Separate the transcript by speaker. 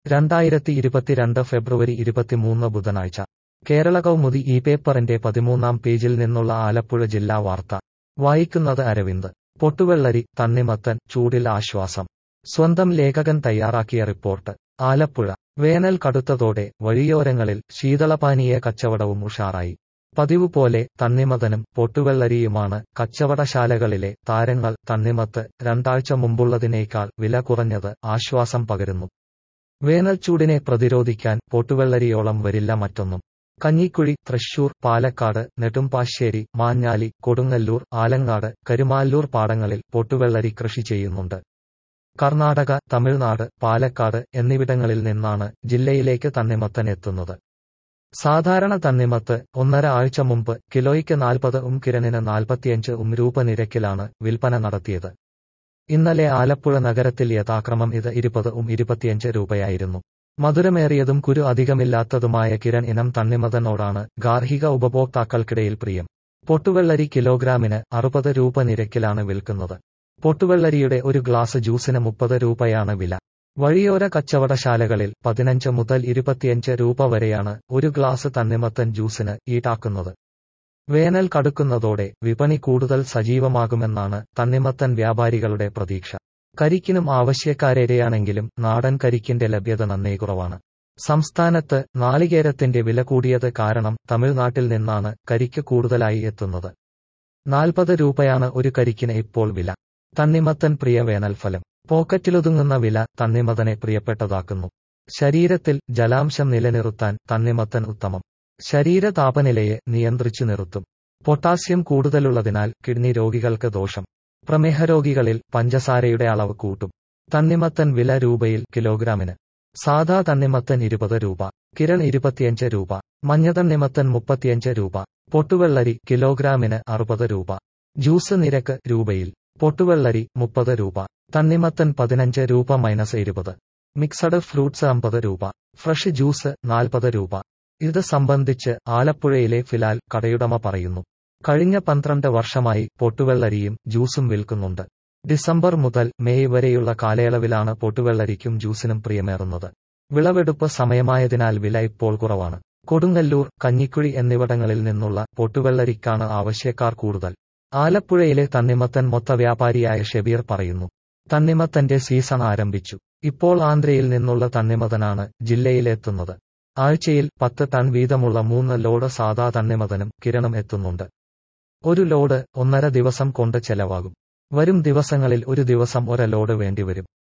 Speaker 1: രണ്ടായിരത്തി ഇരുപത്തിരണ്ട് ഫെബ്രുവരി ഇരുപത്തിമൂന്ന് ബുധനാഴ്ച കേരള കൗമുദി ഈ പേപ്പറിന്റെ പതിമൂന്നാം പേജിൽ നിന്നുള്ള ആലപ്പുഴ ജില്ലാ വാർത്ത വായിക്കുന്നത് അരവിന്ദ് പൊട്ടുവെള്ളരി തണ്ണിമത്തൻ ചൂടിൽ ആശ്വാസം സ്വന്തം ലേഖകൻ തയ്യാറാക്കിയ റിപ്പോർട്ട് ആലപ്പുഴ വേനൽ കടുത്തതോടെ വഴിയോരങ്ങളിൽ ശീതളപാനീയ കച്ചവടവും ഉഷാറായി പതിവ് പോലെ തണ്ണിമതനും പൊട്ടുവെള്ളരിയുമാണ് കച്ചവടശാലകളിലെ താരങ്ങൾ തണ്ണിമത്ത് രണ്ടാഴ്ച മുമ്പുള്ളതിനേക്കാൾ വില കുറഞ്ഞത് ആശ്വാസം പകരുന്നു വേനൽച്ചൂടിനെ പ്രതിരോധിക്കാൻ പൊട്ടുവെള്ളരിയോളം വരില്ല മറ്റൊന്നും കഞ്ഞിക്കുഴി തൃശൂർ പാലക്കാട് നെടുമ്പാശ്ശേരി മാഞ്ഞാലി കൊടുങ്ങല്ലൂർ ആലങ്ങാട് കരുമാല്ലൂർ പാടങ്ങളിൽ പൊട്ടുവെള്ളരി കൃഷി ചെയ്യുന്നുണ്ട് കർണാടക തമിഴ്നാട് പാലക്കാട് എന്നിവിടങ്ങളിൽ നിന്നാണ് ജില്ലയിലേക്ക് തണ്ണിമത്തൻ എത്തുന്നത് സാധാരണ തണ്ണിമത്ത് ഒന്നര ആഴ്ച മുമ്പ് കിലോയ്ക്ക് നാൽപ്പത് ഉം കിരണിന് നാൽപ്പത്തിയഞ്ച് ഉം രൂപ നിരക്കിലാണ് വിൽപ്പന നടത്തിയത് ഇന്നലെ ആലപ്പുഴ നഗരത്തിൽ യഥാക്രമം ഇത് ഇരുപത് ഉം ഇരുപത്തിയഞ്ച് രൂപയായിരുന്നു മധുരമേറിയതും കുരു അധികമില്ലാത്തതുമായ കിരൺ ഇനം തണ്ണിമതനോടാണ് ഗാർഹിക ഉപഭോക്താക്കൾക്കിടയിൽ പ്രിയം പൊട്ടുവെള്ളരി കിലോഗ്രാമിന് അറുപത് രൂപ നിരക്കിലാണ് വിൽക്കുന്നത് പൊട്ടുവെള്ളരിയുടെ ഒരു ഗ്ലാസ് ജ്യൂസിന് മുപ്പത് രൂപയാണ് വില വഴിയോര കച്ചവടശാലകളിൽ പതിനഞ്ച് മുതൽ ഇരുപത്തിയഞ്ച് രൂപ വരെയാണ് ഒരു ഗ്ലാസ് തണ്ണിമത്തൻ ജ്യൂസിന് ഈടാക്കുന്നത് വേനൽ കടുക്കുന്നതോടെ വിപണി കൂടുതൽ സജീവമാകുമെന്നാണ് തണ്ണിമത്തൻ വ്യാപാരികളുടെ പ്രതീക്ഷ കരിക്കിനും ആവശ്യക്കാരേറെയാണെങ്കിലും നാടൻ കരിക്കിന്റെ ലഭ്യത നന്നേ കുറവാണ് സംസ്ഥാനത്ത് നാളികേരത്തിന്റെ വില കൂടിയത് കാരണം തമിഴ്നാട്ടിൽ നിന്നാണ് കരിക്ക് കൂടുതലായി എത്തുന്നത് നാൽപ്പത് രൂപയാണ് ഒരു കരിക്കിന് ഇപ്പോൾ വില തണ്ണിമത്തൻ പ്രിയ വേനൽഫലം പോക്കറ്റിലൊതുങ്ങുന്ന വില തണ്ണിമത്തനെ പ്രിയപ്പെട്ടതാക്കുന്നു ശരീരത്തിൽ ജലാംശം നിലനിർത്താൻ തണ്ണിമത്തൻ ഉത്തമം ശരീര താപനിലയെ നിയന്ത്രിച്ചു നിർത്തും പൊട്ടാസ്യം കൂടുതലുള്ളതിനാൽ കിഡ്നി രോഗികൾക്ക് ദോഷം പ്രമേഹ രോഗികളിൽ പഞ്ചസാരയുടെ അളവ് കൂട്ടും തണ്ണിമത്തൻ വില രൂപയിൽ കിലോഗ്രാമിന് സാധാ തണ്ണിമത്തൻ ഇരുപത് രൂപ കിരൺ ഇരുപത്തിയഞ്ച് രൂപ മഞ്ഞതണ്ണിമത്തൻ മുപ്പത്തിയഞ്ച് രൂപ പൊട്ടുവെള്ളരി കിലോഗ്രാമിന് അറുപത് രൂപ ജ്യൂസ് നിരക്ക് രൂപയിൽ പൊട്ടുവെള്ളരി മുപ്പത് രൂപ തണ്ണിമത്തൻ പതിനഞ്ച് രൂപ മൈനസ് ഇരുപത് മിക്സഡ് ഫ്രൂട്ട്സ് അമ്പത് രൂപ ഫ്രഷ് ജ്യൂസ് നാൽപ്പത് രൂപ ഇത് സംബന്ധിച്ച് ആലപ്പുഴയിലെ ഫിലാൽ കടയുടമ പറയുന്നു കഴിഞ്ഞ പന്ത്രണ്ട് വർഷമായി പൊട്ടുവെള്ളരിയും ജ്യൂസും വിൽക്കുന്നുണ്ട് ഡിസംബർ മുതൽ മെയ് വരെയുള്ള കാലയളവിലാണ് പൊട്ടുവെള്ളരിക്കും ജ്യൂസിനും പ്രിയമേറുന്നത് വിളവെടുപ്പ് സമയമായതിനാൽ വില ഇപ്പോൾ കുറവാണ് കൊടുങ്ങല്ലൂർ കഞ്ഞിക്കുഴി എന്നിവിടങ്ങളിൽ നിന്നുള്ള പൊട്ടുവെള്ളരിക്കാണ് ആവശ്യക്കാർ കൂടുതൽ ആലപ്പുഴയിലെ തണ്ണിമത്തൻ മൊത്ത വ്യാപാരിയായ ഷെബീർ പറയുന്നു തണ്ണിമത്തന്റെ സീസൺ ആരംഭിച്ചു ഇപ്പോൾ ആന്ധ്രയിൽ നിന്നുള്ള തണ്ണിമതനാണ് ജില്ലയിലെത്തുന്നത് ആഴ്ചയിൽ പത്ത് ടൺ വീതമുള്ള മൂന്ന് ലോഡ് സാധാ തണ്ണിമതനും കിരണും എത്തുന്നുണ്ട് ഒരു ലോഡ് ഒന്നര ദിവസം കൊണ്ട് ചെലവാകും വരും ദിവസങ്ങളിൽ ഒരു ദിവസം ഒര ലോഡ് വേണ്ടിവരും